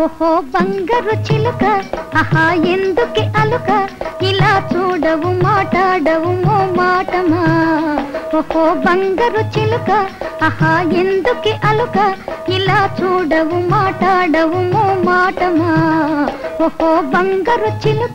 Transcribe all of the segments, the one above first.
ఓహో బంగారు చిలుక ఆహా ఎందుకే అలుక ఇలా చూడవు మాట్లాడవు మో మాటమా ఓహో బంగారు చిలుక ఆహా ఎందుకే అలుక ఇలా చూడవు మాట్లాడవు మో మాటమా ఓహో బంగారు చిలుక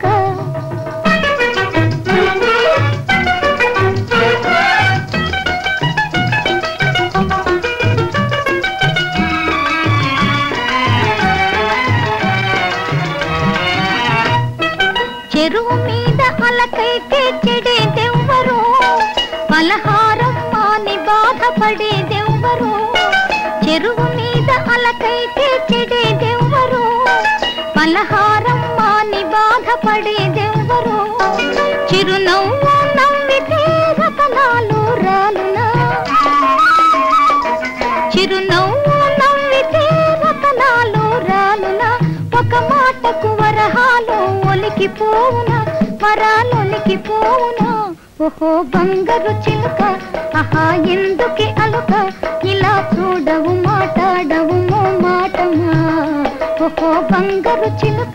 చెరువు మీద అలకైతే చెడేదెవ్వరు పలహారం మాని బాధపడేదెవ్వరు చెరువు మీద అలకైతే చెడేదెవ్వరు పలహారం మాని బాధపడేదెవ్వరు చిరునవ్వు నవ్వితే రతనాలు రాలునా చిరునవ్వు నవ్వితే రతనాలు రాలునా ఒక మాటకు వరహాలు ఒలికిపోవునా వరాలొలికి పోవునా ఓహో బంగారు చిలుక ఆహా ఎందుకే అలుక ఇలా చూడవు మాట్లాడవు మో మాటమా ఓహో బంగారు చిలుక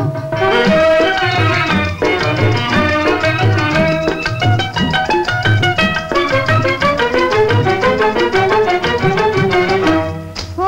ఓ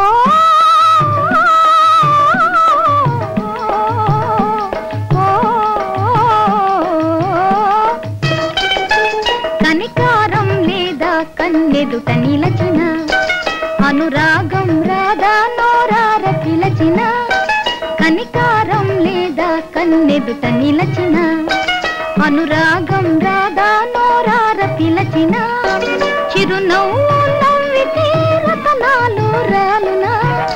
కనికారం లేదా కన్నెదుట నిలచిన అనురాగం రాదా నోరార పిలచిన కనికారం లేదా కన్నెదుట నిలచిన అనురాగం రాదా నోరార పిలచిన చిరునవ్వు నవ్వితే రతనాలు రాలునా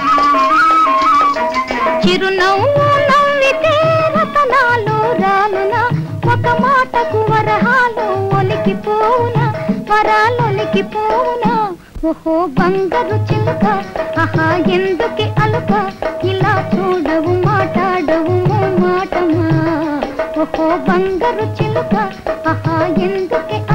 చిరునవ్వు నవ్వితే రతనాలు రాలునా ఒక మాటకు వరహాలు ఒలికి పోవునా వరాలొలికి పోవునా ఓహో బంగారు చిలుక ఆహా ఎందుకే అలుక ఇలా చూడవు మాట్లాడవు మో మాటమా ఓహో బంగారు చిలుక ఆహా ఎందుకే